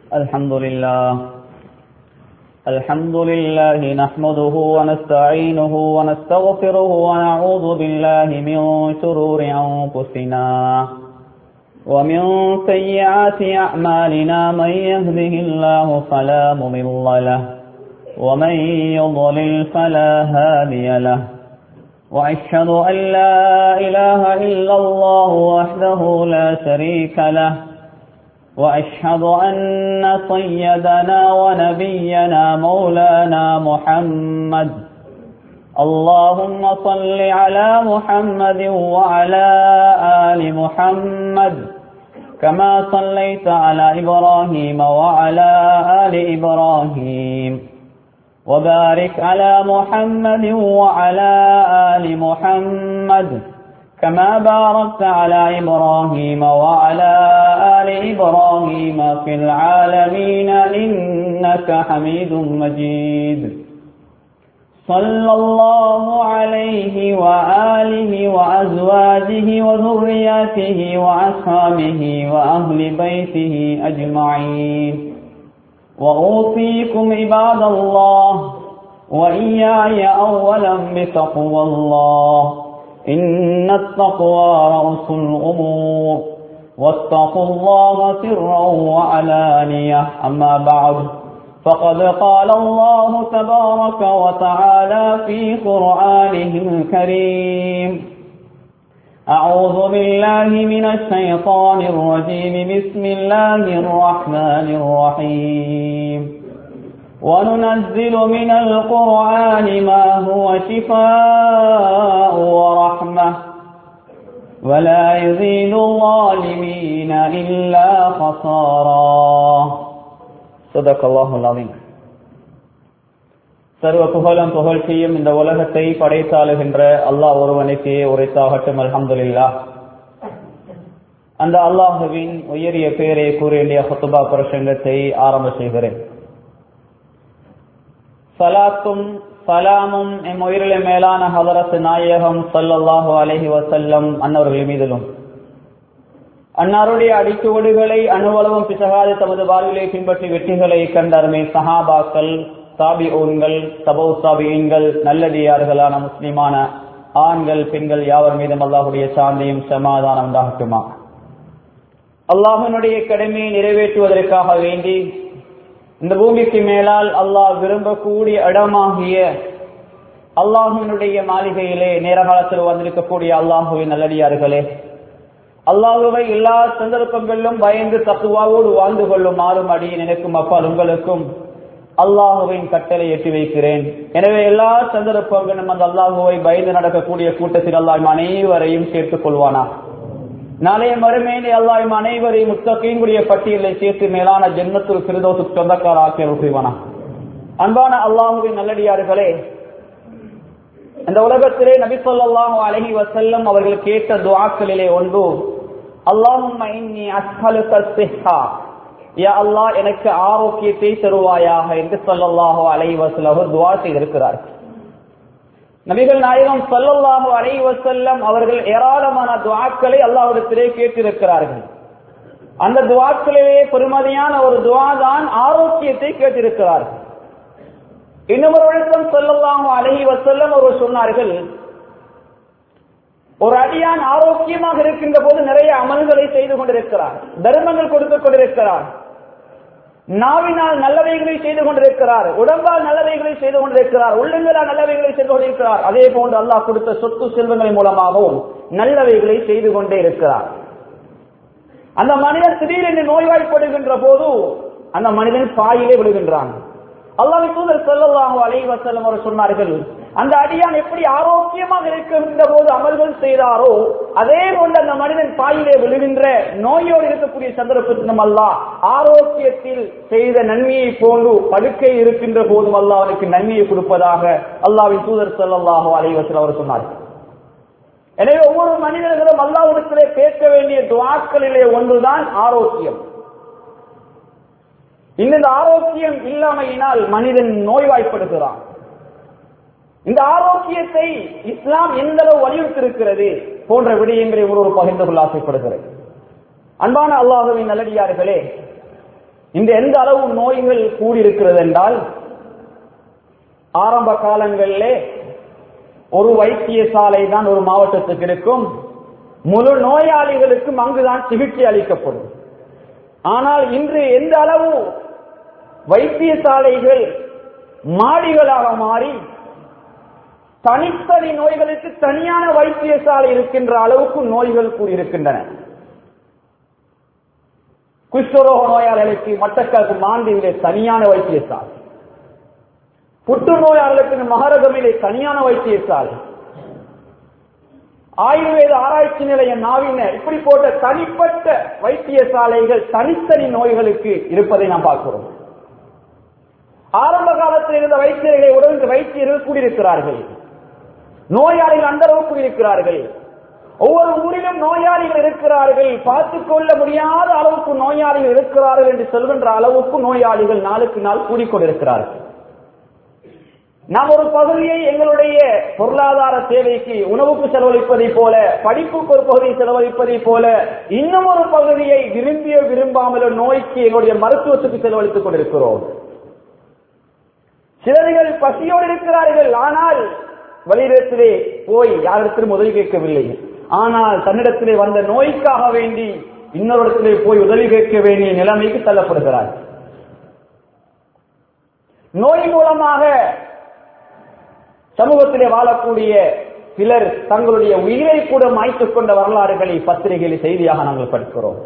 الحمد لله الحمد لله نحمده ونستعينه ونستغفره ونعوذ بالله من شرور أنفسنا ومن سيئات أعمالنا من يهده الله فلا مضل له ومن يضلل فلا هادي له وأشهد أن لا إله إلا الله وحده لا شريك له وأشهد أن سيدنا ونبينا مولانا محمد اللهم صل على محمد وعلى آل محمد كما صليت على إبراهيم وعلى آل إبراهيم وبارك على محمد وعلى آل محمد كما باركت على إبراهيم وعلى آل إبراهيم في العالمين إنك حميد مجيد صلى الله عليه وآله وأزواجه وذرياته وأصحابه وأهل بيته أجمعين وأوصيكم عباد الله وإياي أولا بتقوى الله إن التقوى رأس الأمور واتقوا الله سرا وعلانية أما بعد فقد قال الله تبارك وتعالى في قرآنه الكريم أعوذ بالله من الشيطان الرجيم بسم الله الرحمن الرحيم وننزل من القرآن ما هو شفاء ورحمة ولا يزيد الظالمين إلا خسارا صدق الله العظيم சர்வ புகழும் புகழ்ச்சியும் இந்த உலகத்தை படைத்தாளுகின்ற அல்லாஹ் ஒருவனுக்கு உரைத்தாகட்டும் அல்ஹம்துலில்லா அந்த அல்லாஹுவின் உயரிய பேரை கூறிய ஹத்துபா பிரசங்கத்தை ஆரம்ப செய்கிறேன் சலாத்தும் சலாமும் எம் உயிரில மேலான ஹதரத் நாயகம் சல்லல்லாஹு அலஹி வசல்லம் அன்னவர்கள் மீதிலும் அன்னாருடைய அடிச்சுவடுகளை அணுவளவும் பிசகாது தமது வாழ்விலை பின்பற்றி வெற்றிகளை கண்டருமை சஹாபாக்கள் சாபி ஊன்கள் சபௌ சாபியன்கள் நல்லடியார்களான முஸ்லிமான ஆண்கள் பெண்கள் யாவர் மீதும் அல்லாஹுடைய சாந்தியும் சமாதானம் உண்டாகட்டுமா அல்லாஹனுடைய கடமையை நிறைவேற்றுவதற்காக வேண்டி இந்த பூமிக்கு மேலால் அல்லாஹ் விரும்பக்கூடிய இடமாகிய அல்லாஹுவினுடைய மாளிகையிலே நேர காலத்தில் வந்திருக்கக்கூடிய அல்லாஹுவின் நல்லடியார்களே அல்லாஹுவை எல்லா சந்தர்ப்பங்களிலும் பயந்து தத்துவாவோடு வாழ்ந்து கொள்ளும் மாறும் அடி நினைக்கும் அப்பால் உங்களுக்கும் அல்லாஹுவின் கட்டளை எட்டி வைக்கிறேன் எனவே எல்லா சந்தர்ப்பங்களும் அந்த அல்லாஹுவை பயந்து நடக்கக்கூடிய கூட்டத்தில் அல்லாஹ் அனைவரையும் சேர்த்துக் கொள்வானா நாளைய மறுமையிலே அல்லாஹ் அனைவரையும் முத்தகையுடைய பட்டியலை சேர்த்து மேலான ஜென்மத்தில் சிறுதோசு சொந்தக்கார ஆக்கிய செய்வானா அன்பான அல்லாஹுவின் நல்லடியார்களே இந்த உலகத்திலே நபி சொல்லாஹு அலஹி வசல்லம் அவர்கள் கேட்ட துவாக்களிலே ஒன்று அல்லாஹும் யா அல்லாஹ் எனக்கு ஆரோக்கியத்தை தருவாயாக என்று சொல்லல்லாஹு அலை வசல்லம் துவா செய்திருக்கிறார் நபிகள் நாயகம் சொல்லல்லாஹு அலை வசல்லம் அவர்கள் ஏராளமான துவாக்களை அல்லாஹிடத்திலே கேட்டிருக்கிறார்கள் அந்த துவாக்களிலே பெருமதியான ஒரு துவா தான் ஆரோக்கியத்தை கேட்டிருக்கிறார்கள் இன்னும் ஒரு விளக்கம் சொல்லல்லாஹு அலஹி வசல்லம் அவர்கள் சொன்னார்கள் ஒரு அடியான் ஆரோக்கியமாக இருக்கின்ற போது நிறைய அமல்களை செய்து கொண்டிருக்கிறார் தர்மங்கள் கொடுத்துக் கொண்டிருக்கிறார் நாவினால் நல்லவைகளை செய்து கொண்டிருக்கிறார் உடம்பால் நல்லவைகளை செய்து கொண்டிருக்கிறார் உள்ளங்களால் நல்லவைகளை செய்து கொண்டிருக்கிறார் அதே போன்று அல்லாஹ் கொடுத்த சொத்து செல்வங்களின் மூலமாகவும் நல்லவைகளை செய்து கொண்டே இருக்கிறார் அந்த மனிதன் திடீரென்று நோய்வாய்ப்படுகின்ற போது அந்த மனிதன் பாயிலே விழுகின்றான் அல்லாஹ் தூதர் செல்லல்லாஹு அலை வசல்லம் அவர் சொன்னார்கள் அந்த அடியான் எப்படி ஆரோக்கியமாக இருக்கின்ற போது அமல்கள் செய்தாரோ அதே போன்று அந்த மனிதன் பாயிலே விழுகின்ற நோயோடு இருக்கக்கூடிய சந்தர்ப்பத்திலும் அல்ல ஆரோக்கியத்தில் செய்த நன்மையை போன்று படுக்கை இருக்கின்ற போதும் அல்ல அவனுக்கு நன்மையை கொடுப்பதாக அல்லாவின் தூதர் செல்லல்லாஹு அலைவசல் அவர் சொன்னார் எனவே ஒவ்வொரு மனிதர்களும் அல்லாவிடத்திலே கேட்க வேண்டிய துவாக்களிலே ஒன்றுதான் ஆரோக்கியம் இந்த ஆரோக்கியம் இல்லாமையினால் மனிதன் நோய்வாய்ப்படுகிறான் இந்த ஆரோக்கியத்தை இஸ்லாம் எந்த அளவு வலியுறுத்திருக்கிறது போன்ற விடயங்களை ஒருவர் பகிர்ந்து கொள்ள ஆசைப்படுகிறது அன்பான அல்லாஹுவின் நல்லடியார்களே இந்த எந்த அளவு நோய்கள் கூடியிருக்கிறது என்றால் ஆரம்ப காலங்களிலே ஒரு வைத்தியசாலை தான் ஒரு மாவட்டத்துக்கு இருக்கும் முழு நோயாளிகளுக்கும் அங்குதான் சிகிச்சை அளிக்கப்படும் ஆனால் இன்று எந்த அளவு வைத்தியசாலைகள் மாடிகளாக மாறி தனித்தனி நோய்களுக்கு தனியான வைத்தியசாலை இருக்கின்ற அளவுக்கு நோய்கள் கூடியிருக்கின்றன குஷ்டரோக நோயாளிகளுக்கு மட்டக்களுக்கு மாண்டிலே தனியான வைத்தியசாலை புற்றுநோயாளர்களுக்கு மகரகமிலே தனியான வைத்தியசாலை ஆயுர்வேத ஆராய்ச்சி நிலையம் நாவின இப்படி போட்ட தனிப்பட்ட வைத்தியசாலைகள் தனித்தனி நோய்களுக்கு இருப்பதை நாம் பார்க்கிறோம் ஆரம்ப காலத்தில் இருந்த வைத்தியர்களை உடனே வைத்தியர்கள் கூடியிருக்கிறார்கள் நோயாளிகள் அந்த அளவு கூடியிருக்கிறார்கள் ஒவ்வொரு ஊரிலும் நோயாளிகள் இருக்கிறார்கள் பார்த்துக் கொள்ள முடியாத அளவுக்கு நோயாளிகள் இருக்கிறார்கள் என்று சொல்கின்ற அளவுக்கு நோயாளிகள் நாளுக்கு நாள் கூடிக்கொண்டிருக்கிறார்கள் நாம் ஒரு பகுதியை எங்களுடைய பொருளாதார தேவைக்கு உணவுக்கு செலவழிப்பதை போல படிப்புக்கு ஒரு பகுதியை செலவழிப்பதை போல இன்னும் ஒரு பகுதியை விரும்பியோ விரும்பாமலோ நோய்க்கு எங்களுடைய மருத்துவத்துக்கு செலவழித்துக் கொண்டிருக்கிறோம் சிலர்கள் பசியோடு இருக்கிறார்கள் ஆனால் வழியிடத்திலே போய் யாரிடத்திலும் உதவி கேட்கவில்லை ஆனால் தன்னிடத்திலே வந்த நோய்க்காக வேண்டி இன்னொரு இடத்திலே போய் உதவி கேட்க வேண்டிய நிலைமைக்கு தள்ளப்படுகிறார் நோய் மூலமாக சமூகத்திலே வாழக்கூடிய சிலர் தங்களுடைய உயிரை கூட மாய்த்துக் கொண்ட வரலாறுகளை பத்திரிகையில் செய்தியாக நாங்கள் படிக்கிறோம்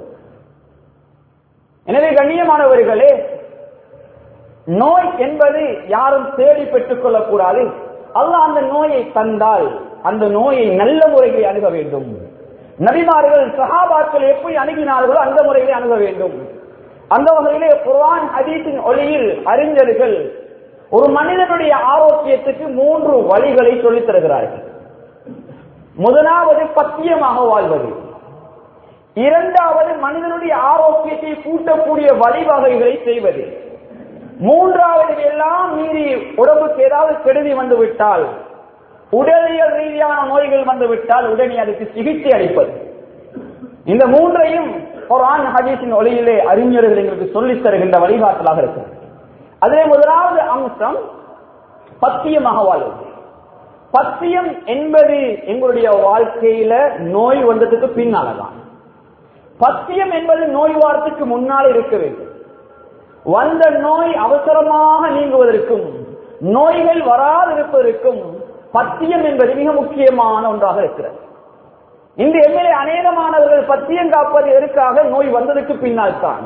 எனவே கண்ணியமானவர்களே நோய் என்பது யாரும் தேடி பெற்றுக் கொள்ளக்கூடாது அல்லாஹ் அந்த நோயை தந்தால் அந்த நோயை நல்ல முறையில் அணுக வேண்டும் நபிமார்கள் சஹாபாக்கள் எப்படி அணுகினார்களோ அந்த முறையிலே அணுக வேண்டும் அந்த வகையிலே குர்ஆன் ஹதீஸின் ஒளியில் அறிஞர்கள் ஒரு மனிதனுடைய ஆரோக்கியத்துக்கு மூன்று வழிகளை சொல்லித் தருகிறார்கள் முதலாவது பத்தியமாக வாழ்வது இரண்டாவது மனிதனுடைய ஆரோக்கியத்தை கூட்டக்கூடிய வழிவகைகளை செய்வது மூன்றாவது எல்லாம் மீறி உடம்புக்கு ஏதாவது கெடுதி வந்துவிட்டால் உடலியல் ரீதியான நோய்கள் வந்துவிட்டால் உடனே அதுக்கு சிகிச்சை அளிப்பது இந்த மூன்றையும் குர்ஆன் ஹதீஸின் ஒளியிலே அறிஞர்கள் எங்களுக்கு சொல்லித் தருகின்ற வழிகாட்டலாக இருக்கிறது அதிலே முதலாவது அம்சம் பத்தியமாக வாழ்வது பத்தியம் என்பது எங்களுடைய வாழ்க்கையில நோய் வந்ததுக்கு பின்னாலதான் பத்தியம் என்பது நோய் வாரத்துக்கு முன்னால் இருக்க வேண்டும் வந்த நோய் அவசரமாக நீங்குவதற்கும் நோய்கள் வராதிருப்பதற்கும் பத்தியம் என்பது மிக முக்கியமான ஒன்றாக இருக்கிறது இந்த எம்எல்ஏ அநேகமானவர்கள் பத்தியம் காப்பது எதற்காக நோய் வந்ததற்கு பின்னால் தான்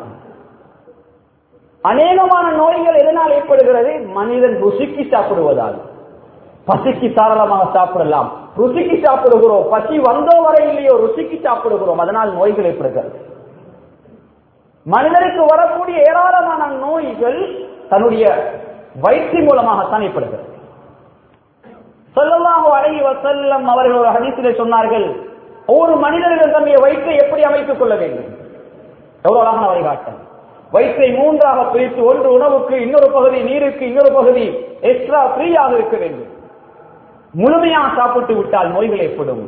அநேகமான நோய்கள் எதனால் ஏற்படுகிறது மனிதன் ருசிக்கு சாப்பிடுவதால் பசிக்கு தாராளமாக சாப்பிடலாம் ருசிக்கு சாப்பிடுகிறோம் பசி வந்தோ வரை இல்லையோ ருசிக்கு சாப்பிடுகிறோம் அதனால் நோய்கள் ஏற்படுகிறது மனிதனுக்கு வரக்கூடிய ஏராளமான நோய்கள் தன்னுடைய வயிற்று மூலமாகத்தான் ஏற்படுகிறது சொல்லலாம் அழகி வசல்லம் அவர்கள் ஒரு ஹதீசிலே சொன்னார்கள் ஒவ்வொரு மனிதர்கள் தன்னுடைய வயிற்றை எப்படி அமைத்துக் கொள்ள வேண்டும் எவ்வளவு அழகான வழிகாட்டம் வயிற்றை மூன்றாக பிரித்து ஒன்று உணவுக்கு இன்னொரு பகுதி நீருக்கு இன்னொரு பகுதி எக்ஸ்ட்ரா ஃப்ரீயாக இருக்க வேண்டும் முழுமையாக சாப்பிட்டு விட்டால் நோய்கள் ஏற்படும்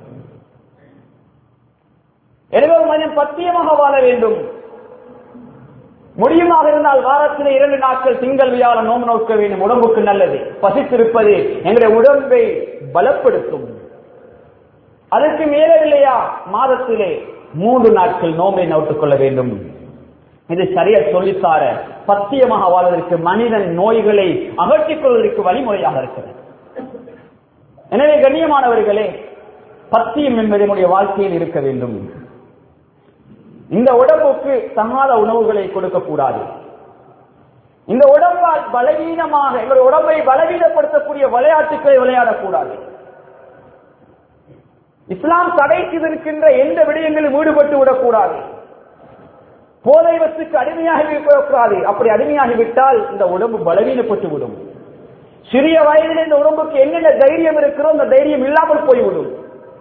எனவே ஒரு மனிதன் பத்தியமாக வாழ வேண்டும் முடியுமாக இருந்தால் வாரத்தில் இரண்டு நாட்கள் திங்கள் வியாழன் நோம்பு நோக்க வேண்டும் உடம்புக்கு நல்லது பசித்திருப்பது எங்களுடைய உடம்பை பலப்படுத்தும் அதற்கு மேலவில்லையா மாதத்திலே மூன்று நாட்கள் நோம்பை நோட்டுக் கொள்ள வேண்டும் இது சரியா சொல்லித்தார பத்தியமாக வாழ்வதற்கு மனிதன் நோய்களை அகற்றிக் கொள்வதற்கு வழிமுறையாக இருக்கிறது எனவே கண்ணியமானவர்களே பத்தியம் என்பது என்னுடைய வாழ்க்கையில் இருக்க வேண்டும் இந்த உடம்புக்கு தகாத உணவுகளை கொடுக்கக்கூடாது இந்த உடம்பால் பலவீனமாக எங்களுடைய உடம்பை பலவீனப்படுத்தக்கூடிய விளையாட்டுகளை விளையாடக்கூடாது இஸ்லாம் தடை செய்திருக்கின்ற எந்த விடயங்களிலும் ஈடுபட்டு விடக்கூடாது போதை வசுக்கு அடிமையாகி விடக்கூடாது அப்படி அடிமையாகிவிட்டால் இந்த உடம்பு பலவீனப்பட்டு விடும் சிறிய வயதில் இந்த உடம்புக்கு என்னென்ன தைரியம் இருக்கிறோ அந்த தைரியம் இல்லாமல் போய்விடும்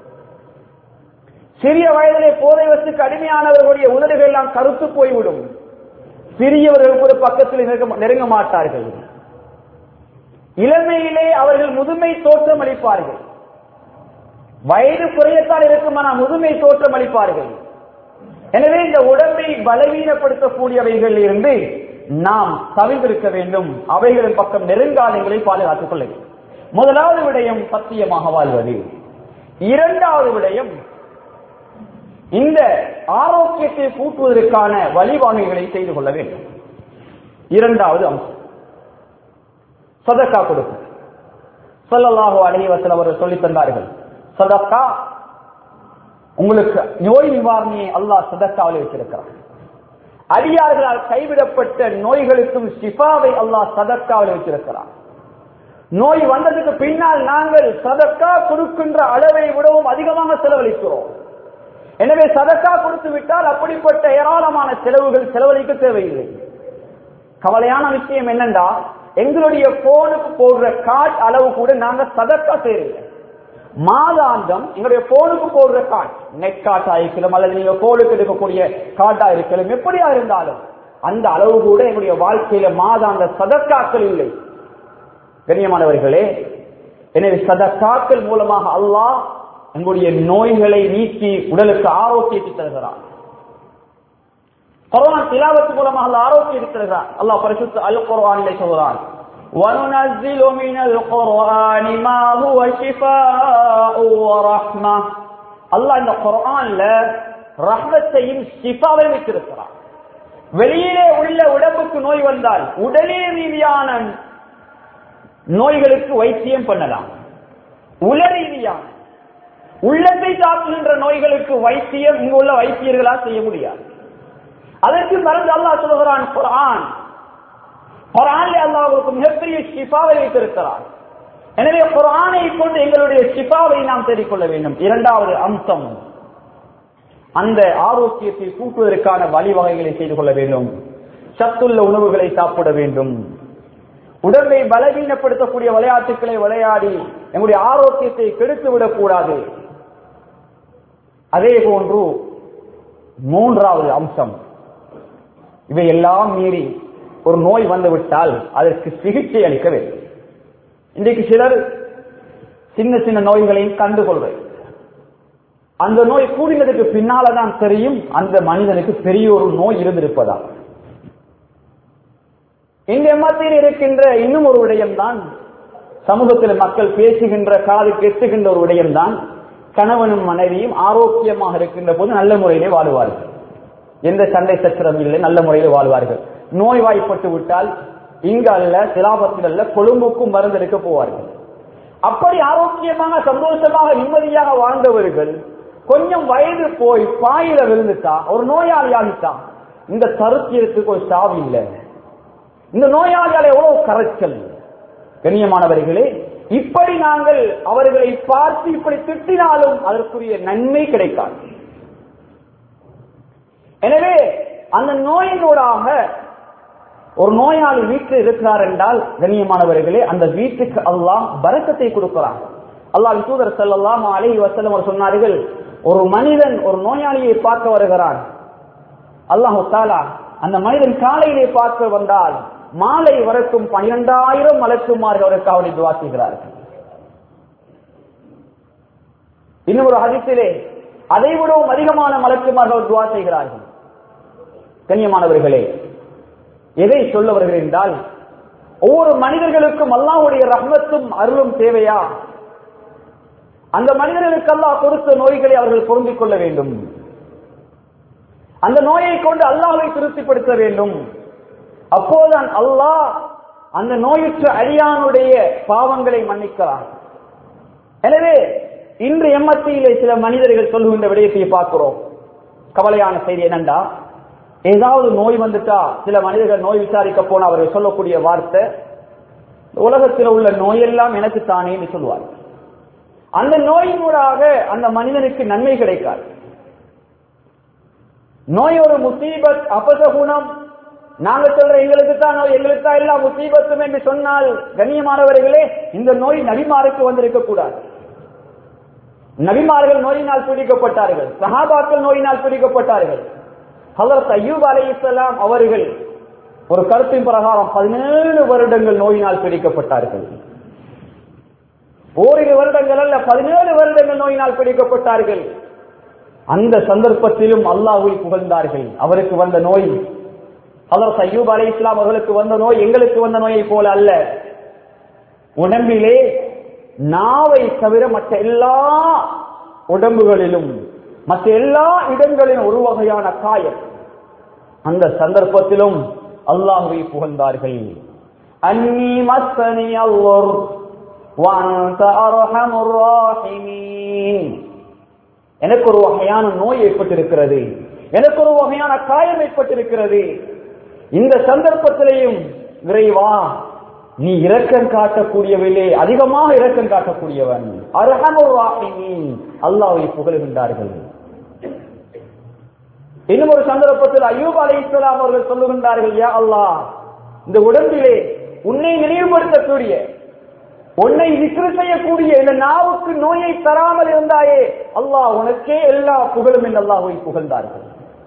சிறிய வயதிலே போதை வசுக்கு அடிமையானவர்களுடைய உதடுகள் எல்லாம் கருத்து போய்விடும் சிறியவர்கள் கூட பக்கத்தில் நெருங்க- நெருங்க மாட்டார்கள் இளமையிலே அவர்கள் முதுமை தோற்றம் அளிப்பார்கள் வயது குறையத்தான் இருக்கும் ஆனால் முதுமை தோற்றம் அளிப்பார்கள் எனவே இந்த உடம்பை பலவீனப்படுத்தக்கூடியவைகளில் இருந்து நாம் தவிர்த்திருக்க வேண்டும் அவைகளின் பக்கம் நெருங்காதங்களை பாதுகாத்துக் கொள்ள வேண்டும் முதலாவது விடயம் சத்தியமாக வாழ்வது இரண்டாவது விடயம் இந்த ஆரோக்கியத்தை கூட்டுவதற்கான வழிவகைகளை செய்து கொள்ள வேண்டும் இரண்டாவது அம்சம் சதக்கா கொடுக்கும் சொல்லலாக அலைவசல் அவர்கள் சொல்லித் தந்தார்கள் சதக்கா உங்களுக்கு நோய் நிவாரணியை அல்லாஹ் சதக்காவில் வச்சிருக்கிறார் அடியார்களால் கைவிடப்பட்ட நோய்களுக்கும் ஷிஃபாவை அல்லாஹ் சதக்காவில் வச்சிருக்கிறார் நோய் வந்ததுக்கு பின்னால் நாங்கள் சதக்கா கொடுக்கின்ற அளவை விடவும் அதிகமாக செலவழிக்கிறோம் எனவே சதக்கா கொடுத்து விட்டால் அப்படிப்பட்ட ஏராளமான செலவுகள் செலவழிக்க தேவையில்லை கவலையான விஷயம் என்னண்டா எங்களுடைய போனுக்கு போடுற கார்டு அளவு கூட நாங்க சதக்கா செய்யறோம் மாதாந்தம் எங்களுடைய போனுக்கு போடுற கார்டு நெட் கார்டா இருக்கலாம் அல்லது நீங்க போனுக்கு எடுக்கக்கூடிய கார்டா இருக்கலாம் எப்படியா இருந்தாலும் அந்த அளவு கூட எங்களுடைய வாழ்க்கையில மாதாந்த சதக்காக்கள் இல்லை கண்ணியமானவர்களே எனவே சதக்காக்கள் மூலமாக அல்லாஹ் எங்களுடைய நோய்களை நீக்கி உடலுக்கு ஆரோக்கியத்தை தருகிறான் குர்ஆன் திலாவத்து மூலமாக அல்லாஹ் ஆரோக்கியத்தை தருகிறான் அல்லாஹ் பரிசுத்த அல் குர்ஆனிலே சொல்கிறான் وننزل من القرآن ما هو شفاء ورحمة அல்லாஹ் இந்த குர்ஆன்ல ரஹ்மத்தையும் ஷிஃபாவையும் வச்சிருக்கிறான் வெளியிலே உள்ள உடம்புக்கு நோய் வந்தால் உடலே ரீதியான நோய்களுக்கு வைத்தியம் பண்ணலாம் உல ரீதியான உள்ளத்தை தாக்குகின்ற நோய்களுக்கு வைத்தியம் இங்கு உள்ள வைத்தியர்களா செய்ய முடியாது அதற்கு மறந்து அல்லாஹ் சொல்கிறான் குர்ஆன் குர்ஆனில் அல்லாஹ் உங்களுக்கு மிகப்பெரிய ஷிஃபாவை வைத்திருக்கிறார் எனவே குர்ஆனை கொண்டு எங்களுடைய ஷிஃபாவை நாம் தேடிக்கொள்ள வேண்டும் இரண்டாவது அம்சம் அந்த ஆரோக்கியத்தை கூட்டுவதற்கான வழிவகைகளை செய்து கொள்ள வேண்டும் சத்துள்ள உணவுகளை சாப்பிட வேண்டும் உடம்பை பலவீனப்படுத்தக்கூடிய விளையாட்டுகளை விளையாடி எங்களுடைய ஆரோக்கியத்தை கெடுத்து விடக்கூடாது அதே போன்று மூன்றாவது அம்சம் இவை எல்லாம் மீறி ஒரு நோய் வந்துவிட்டால் அதற்கு சிகிச்சை அளிக்க வேண்டும் இன்றைக்கு சிலர் சின்ன சின்ன நோய்களையும் கண்டுகொள்வது அந்த நோய் கூடினதுக்கு பின்னால்தான் தெரியும் அந்த மனிதனுக்கு பெரிய ஒரு நோய் இருந்திருப்பதா இந்த மத்தியில் இருக்கின்ற இன்னும் ஒரு விடயம்தான் சமூகத்தில் மக்கள் பேசுகின்ற காது கெட்டுகின்ற ஒரு விடயம்தான் கணவனும் மனைவியும் ஆரோக்கியமாக இருக்கின்ற போது நல்ல முறையிலே வாழுவார்கள் எந்த சண்டை சச்சரவும் இல்லை நல்ல முறையில் வாழ்வார்கள் நோய்வாய்ப்பட்டு விட்டால் இங்கு அல்ல சிலாபத்தில் அல்ல கொழும்புக்கும் மருந்தெடுக்க போவார்கள் அப்படி ஆரோக்கியமாக சந்தோஷமாக நிம்மதியாக வாழ்ந்தவர்கள் கொஞ்சம் வயது போய் பாயில விழுந்துட்டா ஒரு நோயாளி ஆகிட்டா இந்த தருத்தியத்துக்கு ஒரு சாவி இல்லை இந்த நோயாளியால் எவ்வளவு கரைச்சல் கண்ணியமானவர்களே இப்படி நாங்கள் அவர்களை பார்த்து இப்படி திட்டினாலும் அதற்குரிய நன்மை கிடைக்காது எனவே அந்த நோயினூடாக ஒரு நோயாளி வீட்டில் இருக்கிறார் என்றால் கண்ணியமானவர்களே அந்த வீட்டுக்கு அல்லாஹ் பரக்கத்தை கொடுக்கிறார் அல்லாஹ் தூதர் செல்லலாம் அலை வசலம் அவர் சொன்னார்கள் ஒரு மனிதன் ஒரு நோயாளியை பார்க்க வருகிறான் அல்லாஹு தாலா அந்த மனிதன் காலையிலே பார்க்க வந்தால் மாலை வரைக்கும் பனிரெண்டாயிரம் மலக்குமார்கள் அவருக்கு அவனை துவா செய்கிறார்கள் இன்னும் ஒரு ஹதித்திலே அதை விடவும் அதிகமான மலக்குமார்கள் துவா செய்கிறார்கள் கண்ணியமானவர்களே எதை சொல்ல வருகிறேன் என்றால் ஒவ்வொரு மனிதர்களுக்கும் அல்லாஹுடைய ரஹ்மத்தும் அருளும் தேவையா அந்த மனிதர்களுக்கு அல்லாஹ் கொடுத்த நோய்களை அவர்கள் பொருந்திக் கொள்ள வேண்டும் அந்த நோயை கொண்டு அல்லாஹை திருப்திப்படுத்த வேண்டும் அப்போதுதான் அல்லாஹ் அந்த நோயுற்ற அடியானுடைய பாவங்களை மன்னிக்கிறான் எனவே இன்று எம்மத்தியிலே சில மனிதர்கள் சொல்லுகின்ற விடயத்தை பார்க்கிறோம் கவலையான செய்தி என்னண்டா ஏதாவது நோய் வந்துட்டா சில மனிதர்கள் நோய் விசாரிக்க போன அவர்கள் சொல்லக்கூடிய வார்த்தை உலகத்தில் உள்ள நோயெல்லாம் எனக்கு தானே என்று சொல்வார் அந்த நோயினூடாக அந்த மனிதனுக்கு நன்மை கிடைக்காது நோய் ஒரு முசீபத் அபசகுணம் நாங்க சொல்ற எங்களுக்கு தான் நோய் எங்களுக்கு தான் எல்லா முசீபத்தும் என்று சொன்னால் கண்ணியமானவர்களே இந்த நோய் நபிமாருக்கு வந்திருக்க கூடாது நபிமார்கள் நோயினால் பிடிக்கப்பட்டார்கள் சஹாபாக்கள் நோயினால் பிடிக்கப்பட்டார்கள் ஹலரத் அய்யூப் அலை இஸ்லாம் அவர்கள் ஒரு கருத்தின் பிரகாரம் பதினேழு வருடங்கள் நோயினால் பிடிக்கப்பட்டார்கள் ஓரிரு வருடங்கள் அல்ல பதினேழு வருடங்கள் நோயினால் பிடிக்கப்பட்டார்கள் அந்த சந்தர்ப்பத்திலும் அல்லாஹ்வை புகழ்ந்தார்கள் அவருக்கு வந்த நோய் ஹலரத் அய்யூப் அலை இஸ்லாம் அவர்களுக்கு வந்த நோய் எங்களுக்கு வந்த நோயை போல அல்ல உடம்பிலே நாவை தவிர மற்ற எல்லா உடம்புகளிலும் மற்ற எல்லா இடங்களிலும் ஒரு வகையான காயம் அந்த சந்தர்ப்பத்திலும் அல்லாஹுவை புகழ்ந்தார்கள் அன்னி மஸ்ஸனி அல்லோர் وأنت أرحم الراحمين எனக்கு ஒரு வகையான நோய் ஏற்பட்டிருக்கிறது எனக்கு ஒரு வகையான காயம் ஏற்பட்டிருக்கிறது இந்த சந்தர்ப்பத்திலேயும் இறைவா நீ இரக்கம் காட்டக்கூடியவில்லை அதிகமாக இரக்கம் காட்டக்கூடியவன் அர்ஹமுர் ராஹிமீன் அல்லாஹ்வை புகழுகின்றார்கள் இன்னும் ஒரு சந்தர்ப்பத்தில் அய்யூப் அலை இஸ்லாம் அவர்கள் சொல்லுகின்றார்கள் யா அல்லாஹ் இந்த உடம்பிலே உன்னை நினைவுபடுத்தக்கூடிய உன்னை விக்ரு செய்யக்கூடிய இந்த நாவுக்கு நோயை தராமல் இருந்தாயே அல்லாஹ் உனக்கே எல்லா புகழும் என்று அல்லாஹ்வை புகழ்ந்தார்கள்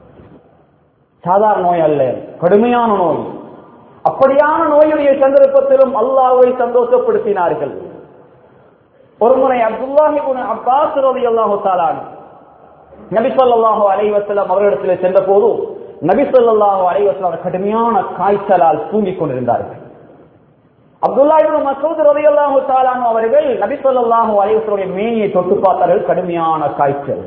சாதாரண நோய் அல்ல கடுமையான நோய் அப்படியான நோயுடைய சந்தர்ப்பத்திலும் அல்லாஹ்வை சந்தோஷப்படுத்தினார்கள் ஒருமுறை அப்துல்லாஹி அப்பாஸ் ரவி அல்லாஹு தாலான் நபி ஸல்லல்லாஹு அலைஹி வஸல்லம் அவர்களிடத்தில் சென்ற போது நபி ஸல்லல்லாஹு அலைஹி வஸல்லம் கடுமையான காய்ச்சலால் தூங்கிக் கொண்டிருந்தார்கள் அப்துல்லா இப்னு மசூத் ரலியல்லாஹு தஆலா அவர்கள் நபி ஸல்லல்லாஹு அலைஹி வஸல்லம் மேனியை தொட்டு பார்த்தார்கள் கடுமையான காய்ச்சல்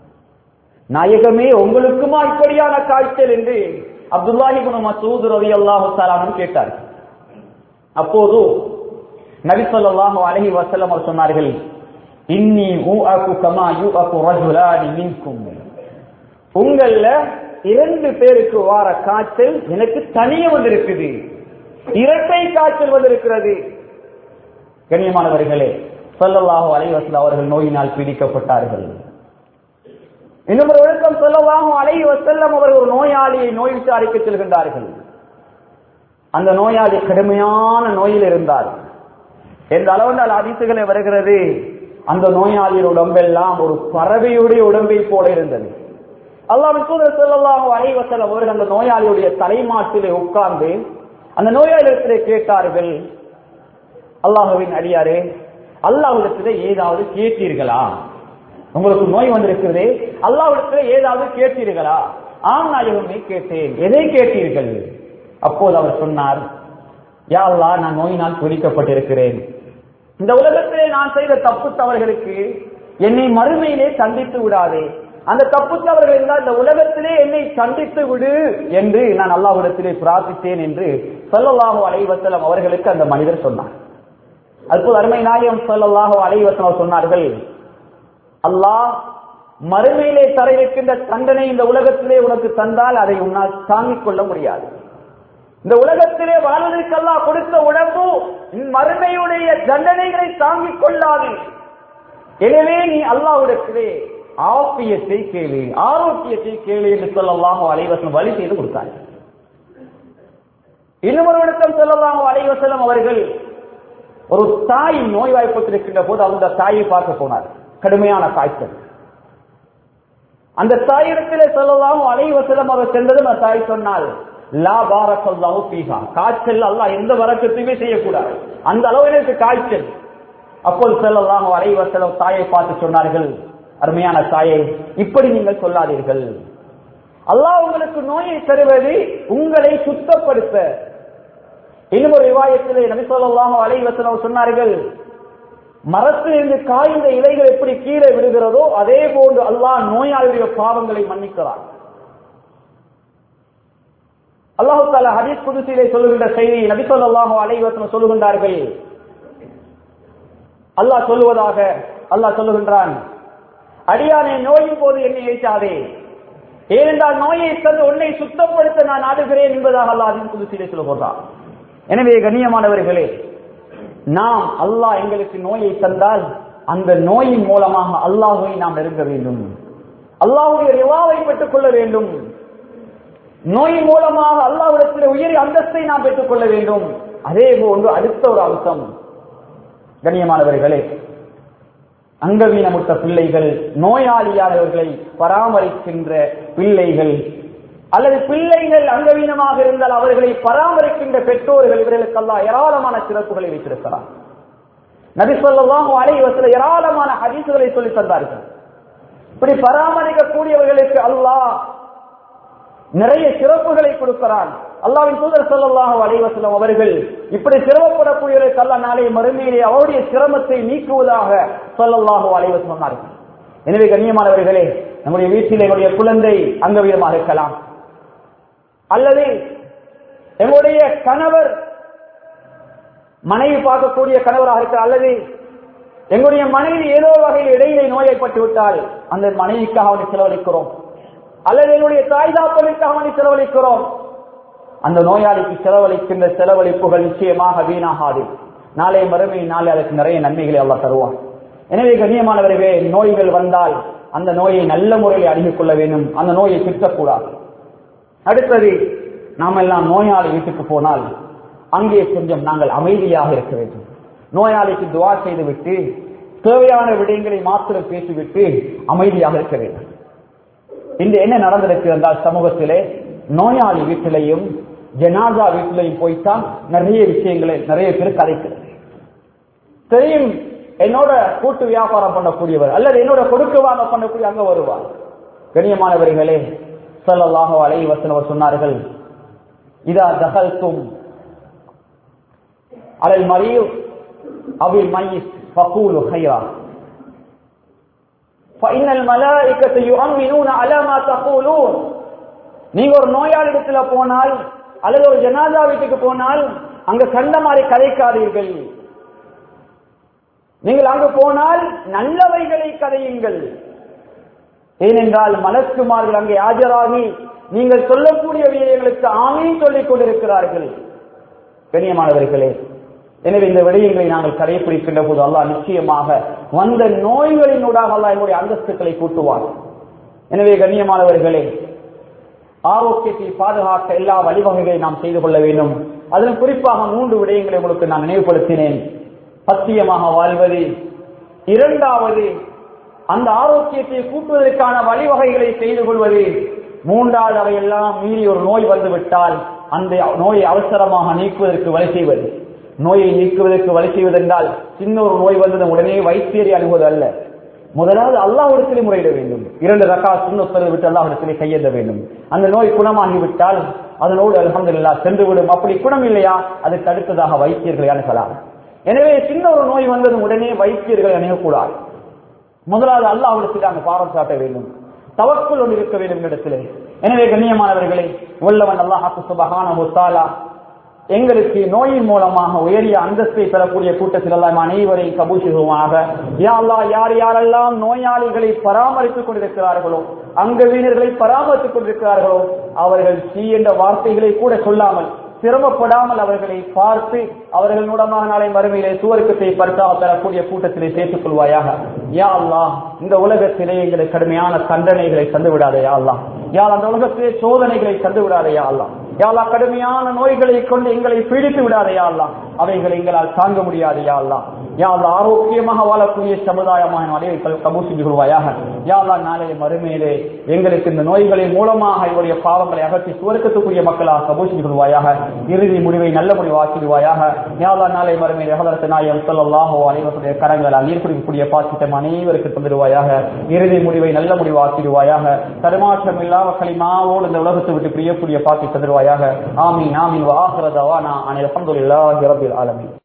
நாயகமே உங்களுக்குமா இப்படியான காய்ச்சல் என்று அப்துல்லா இப்னு மசூத் ரலியல்லாஹு தஆலா கேட்டார்கள் அப்போது நபி ஸல்லல்லாஹு அலைஹி வஸல்லம் அவர் சொன்னார்கள் இன்னி ஊஅகு கமா யூஅகு ரஜுலானி மின்கும் உங்கள இரண்டு பேருக்கு வார காய்ச்சல் எனக்கு தனியே வந்திருக்குது இரட்டை காய்ச்சல் வந்திருக்கிறது கண்ணியமானவர்களே சொல்லல்லாஹு அலைவசல் அவர்கள் நோயினால் பீடிக்கப்பட்டார்கள் இன்னும் ஒரு விளக்கம் சொல்லலாகும் அலை வசல்லம் அவர்கள் ஒரு நோயாளியை நோய் விசாரிக்க செல்கின்றார்கள் அந்த நோயாளி கடுமையான நோயில் இருந்தார் எந்த அளவுனால் அதிசுகளை வருகிறது அந்த நோயாளியின் உடம்பெல்லாம் ஒரு பறவையுடைய உடம்பை போல இருந்தது அல்லாஹ் தூதர் சொல்லலாகும் அலை வசல்லம் அவர்கள் அந்த நோயாளியுடைய தலைமாட்டிலே உட்கார்ந்து அந்த நோயாளிடத்திலே கேட்டார்கள் அல்லாஹுவின் அடியாரே அல்லாஹ்விடத்திலே ஏதாவது கேட்டீர்களா உங்களுக்கு நோய் வந்திருக்கிறது அல்லாஹ்விடத்திலே ஏதாவது கேட்டீர்களா ஆம் நாயகமே கேட்டேன் எதை கேட்டீர்கள் அப்போது அவர் சொன்னார் யா அல்லா நான் நோயினால் துடிக்கப்பட்டிருக்கிறேன் இந்த உலகத்திலே நான் செய்த தப்பு தவறுகளுக்கு என்னை மறுமையிலே சந்தித்து விடாதே அந்த தப்பு தவறுகள் இருந்தால் இந்த உலகத்திலே என்னை சந்தித்து விடு என்று நான் அல்லாஹ்விடத்திலே பிரார்த்தித்தேன் என்று சொல்லல்லாஹு அலைவசலம் அவர்களுக்கு அந்த மனிதர் சொன்னார் அதுபோல் அருமை நாயகம் சொல்லல்லாஹு அலைவசலம் சொன்னார்கள் அல்லாஹ் மறுமையிலே தர இருக்கின்ற தண்டனை இந்த உலகத்திலே உனக்கு தந்தால் அதை உன்னால் தாங்கிக் கொள்ள முடியாது இந்த உலகத்திலே வாழ்வதற்கெல்லாம் கொடுத்த உடம்பு மறுமையுடைய தண்டனைகளை தாங்கிக் கொள்ளாது எனவே நீ அல்லாவிடத்திலே ஆப்பியத்தை கேளு ஆரோக்கியத்தை கேளு என்று சொல்லலாம் அலைவசம் வழி செய்து கொடுத்தார்கள் இன்னும் ஒரு விடத்தம் சொல்லலாம் அலைவசலம் அவர்கள் ஒரு தாய் நோய்வாய்ப்பட்டிருக்கின்ற போது அந்த தாயை பார்க்க போனார் கடுமையான காய்ச்சல் அந்த தாயிடத்திலே சொல்லலாம் அலைவசலம் அவர் சென்றதும் அந்த தாய் சொன்னால் லா பாரக்கல்லாஹு ஃபீஹா காய்ச்சல் அல்லாஹ் எந்த வரக்கத்தையுமே செய்யக்கூடாது அந்த அளவிற்கு காய்ச்சல் அப்போது செல்லலாம் அலைவசலம் தாயை பார்த்து சொன்னார்கள் அருமையான தாயை இப்படி நீங்கள் சொல்லாதீர்கள் அல்லாஹ் உங்களுக்கு நோயை தருவது உங்களை சுத்தப்படுத்த இன்னும் ஒரு விவாயத்திலே நபி சொல்லாஹு அலைவசனம் சொன்னார்கள் மரத்திலிருந்து காய்ந்த இலைகள் எப்படி கீழே விடுகிறதோ அதே போன்று அல்லாஹ் நோயாளியுடைய பாவங்களை மன்னிக்கிறார் அல்லாஹு தாலா ஹதீஸ் புதுசிலே சொல்லுகின்ற செய்தி நபி சொல்லாஹு அலைவசனம் சொல்லுகின்றார்கள் அல்லாஹ் சொல்லுவதாக அல்லாஹ் சொல்லுகின்றான் அடியானை நோயின் போது என்னை ஏற்றாதே ஏனென்றால் நோயை தந்து உன்னை சுத்தப்படுத்த நான் நாடுகிறேன் என்பதாக அல்லாஹ் அதின் புதுசிலே சொல்லுகிறான் எனவே கண்ணியமானவர்களே நாம் அல்லாஹ் எங்களுக்கு நோயை தந்தால் அந்த நோயின் மூலமாக அல்லாஹுவை நாம் நெருங்க வேண்டும் அல்லாஹுடைய ரிவாவை பெற்றுக் கொள்ள வேண்டும் நோயின் மூலமாக அல்லாஹ்விடத்தில் உயரிய அந்தஸ்தை நாம் பெற்றுக் கொள்ள வேண்டும் அதே போன்று அடுத்த ஒரு அம்சம் கண்ணியமானவர்களே அங்கவீனமுட்ட பிள்ளைகள் நோயாளியானவர்களை பராமரிக்கின்ற பிள்ளைகள் அல்லது பிள்ளைகள் அங்கவீனமாக இருந்தால் அவர்களை பராமரிக்கின்ற பெற்றோர்கள் இவர்களுக்கெல்லாம் ஏராளமான சிறப்புகளை வைத்திருக்கிறார் நபி சொல்லாஹு அலைவசல ஏராளமான ஹதீசுகளை சொல்லி தந்தார்கள் இப்படி பராமரிக்கக்கூடியவர்களுக்கு அல்லாஹ் நிறைய சிறப்புகளை கொடுக்கிறான் அல்லாவின் தூதர் ஸல்லல்லாஹு அலைஹி வஸல்லம் அவர்கள் இப்படி சிரமப்படக்கூடியவர்களுக்கு அல்லாஹ் நாளை மறுமையிலே அவருடைய சிரமத்தை நீக்குவதாக ஸல்லல்லாஹு அலைஹி வஸல்லம் சொன்னார்கள் எனவே கண்ணியமானவர்களே நம்முடைய வீட்டில் எங்களுடைய குழந்தை அங்கவீனமாக இருக்கலாம் அல்லது எங்களுடைய கணவர் மனைவி பார்க்கக்கூடிய கணவராக இருக்க அல்லது எங்களுடைய மனைவி ஏதோ வகையில் இடையிலே நோயைப்பட்டு விட்டால் அந்த மனைவிக்காக அவனை செலவழிக்கிறோம் அல்லது என்னுடைய தாய் தாப்பனுக்காக அவனை செலவழிக்கிறோம் அந்த நோயாளிக்கு செலவழிக்கின்ற செலவழிப்புகள் நிச்சயமாக வீணாகாது நாளை மறுமை நாளை அதற்கு நிறைய நன்மைகளை அல்லாஹ் தருவான் எனவே கண்ணியமானவர்களே நோய்கள் வந்தால் அந்த நோயை நல்ல முறையில் அணுகிக் கொள்ள வேண்டும் அந்த நோயை திட்டக்கூடாது அடுத்தது நாம் எல்லாம் நோயாளி வீட்டுக்கு போனால் அங்கே கொஞ்சம் நாங்கள் அமைதியாக இருக்க வேண்டும் நோயாளிக்கு துவா செய்துவிட்டு தேவையான விடயங்களை மாத்திரம் பேசிவிட்டு அமைதியாக இருக்க வேண்டும் இன்று என்ன நடந்திருக்கு என்றால் சமூகத்திலே நோயாளி வீட்டிலையும் ஜனாதா வீட்டிலையும் போய்த்தான் நிறைய விஷயங்களை நிறைய பேர் கதைக்கிறது தெரியும் என்னோட கூட்டு வியாபாரம் பண்ணக்கூடியவர் அல்லது என்னோட கொடுக்க வாங்க பண்ணக்கூடிய அங்க வருவார் கண்ணியமானவர்களே ஸல்லல்லாஹு அலைஹி வஸல்லம் சொன்னார்கள் இதா தகல்தும் அலல் மரியு அவில் மையித் ஃபகூலு ஹைரா فإن الملائكة يؤمنون على ما تقولون நீங்க ஒரு நோயாளிடத்துல போனால் அல்லது ஒரு ஜனாதா வீட்டுக்கு போனால் அங்க கண்ட மாதிரி கதைக்காதீர்கள் நீங்கள் அங்கு போனால் நல்லவைகளை கதையுங்கள் ஏனென்றால் மலக்குமார்கள் அங்கே ஆஜராகி நீங்கள் சொல்லக்கூடிய விடயங்களுக்கு ஆமீன் சொல்லிக் கொண்டிருக்கிறார்கள் கண்ணியமானவர்களே எனவே இந்த விடயங்களை நாங்கள் கடைபிடிக்கின்ற போது அல்லாஹ் நிச்சயமாக வந்த நோய்களினூடாக அல்லாஹ் என்னுடைய அந்தஸ்துக்களை கூட்டுவார் எனவே கண்ணியமானவர்களே ஆரோக்கியத்தை பாதுகாக்க எல்லா வழிவகைகளை நாம் செய்து கொள்ள வேண்டும் அதில் குறிப்பாக மூன்று விடயங்களை உங்களுக்கு நான் நினைவுபடுத்தினேன் சத்தியமாக வாழ்வது இரண்டாவது அந்த ஆரோக்கியத்தை கூட்டுவதற்கான வழிவகைகளை செய்து கொள்வது மூன்றாவது அவையெல்லாம் மீறி ஒரு நோய் வந்துவிட்டால் அந்த நோயை அவசரமாக நீக்குவதற்கு வழி செய்வது நோயை நீக்குவதற்கு வழி செய்வதென்றால் சின்ன ஒரு நோய் வந்தது உடனே வைத்தியரை அணுகுவது அல்ல முதலாவது அல்லாஹிடத்திலே முறையிட வேண்டும் இரண்டு ரக்கா சுண்ணத்தை விட்டு அல்லாஹிடத்திலே கையெழுத வேண்டும் அந்த நோய் குணமாகிவிட்டால் அதனோடு அலமதுல்லா சென்று விடும் அப்படி குணம் இல்லையா அதுக்கு அடுத்ததாக வைத்தியர்களை அணுகலாம் எனவே சின்ன ஒரு நோய் வந்ததும் உடனே வைத்தியர்களை அணுகக்கூடாது முதலாவது அல்லாஹிடத்தில் நாங்கள் பாரம் சாட்ட வேண்டும் தவக்குள் ஒன்று இருக்க வேண்டும் இடத்திலே எனவே கண்ணியமானவர்களே உள்ளவன் அல்லாஹாக்கு சுபகான முத்தாலா எங்களுக்கு நோயின் மூலமாக உயரிய அந்தஸ்தை பெறக்கூடிய கூட்டத்தில் எல்லாம் அனைவரையும் கபூசிகமாக யா அல்லாஹ் யார் யாரெல்லாம் நோயாளிகளை பராமரித்துக் கொண்டிருக்கிறார்களோ அங்க வீரர்களை பராமரித்துக் கொண்டிருக்கிறார்களோ அவர்கள் சீ என்ற வார்த்தைகளை கூட சொல்லாமல் சிரமப்படாமல் அவர்களை பார்த்து அவர்கள் மூலமாக நாளை மறுமையிலே சுவர்க்கத்தை படுத்தாமல் தரக்கூடிய கூட்டத்திலே சேர்த்துக் கொள்வாயாக யா அல்லாஹ் இந்த உலகத்திலே எங்களுக்கு கடுமையான தண்டனைகளை தந்து விடாதே யா அல்லாஹ் யா அந்த உலகத்திலே சோதனைகளை தந்து விடாதே யா அல்லாஹ் யா அல்லாஹ் கடுமையான நோய்களை கொண்டு எங்களை பீடித்து விடாதே யா அல்லாஹ் அவைகளை எங்களால் தாங்க முடியாது யா அல்லாஹ் யா அல்லாஹ் ஆரோக்கியமாக வாழக்கூடிய சமுதாயமாக அடைவை கபூசி கொள்வாயாக யா அல்லாஹ் நாளைய மறுமையிலே எங்களுக்கு இந்த நோய்களின் மூலமாக இவருடைய பாவங்களை அகற்றி சுவர்க்கத்துக்குரிய மக்களாக கபூசி கொள்வாயாக இறுதி முடிவை நல்ல முடிவு ஆக்கிடுவாயாக யா அல்லாஹ் நாளை மறுமையிலே ஹலரத்து நாயம் ஸல்லல்லாஹு அலைஹி வஸல்லம் கரங்களால் நீர் குடிக்கக்கூடிய பாக்கியம் அனைவருக்கு தந்துடுவாயாக இறுதி முடிவை நல்ல முடிவு ஆக்கிடுவாயாக தடுமாற்றம் இல்லாம களிமாவோடு இந்த உலகத்தை விட்டு பிரியக்கூடிய பாக்கி தந்துடுவாயாக ஆமீன் ஆமீன் வாஹிர தவானா அனில் அல்ஹம்துலில்லாஹி ரப்பில் ஆலமீன்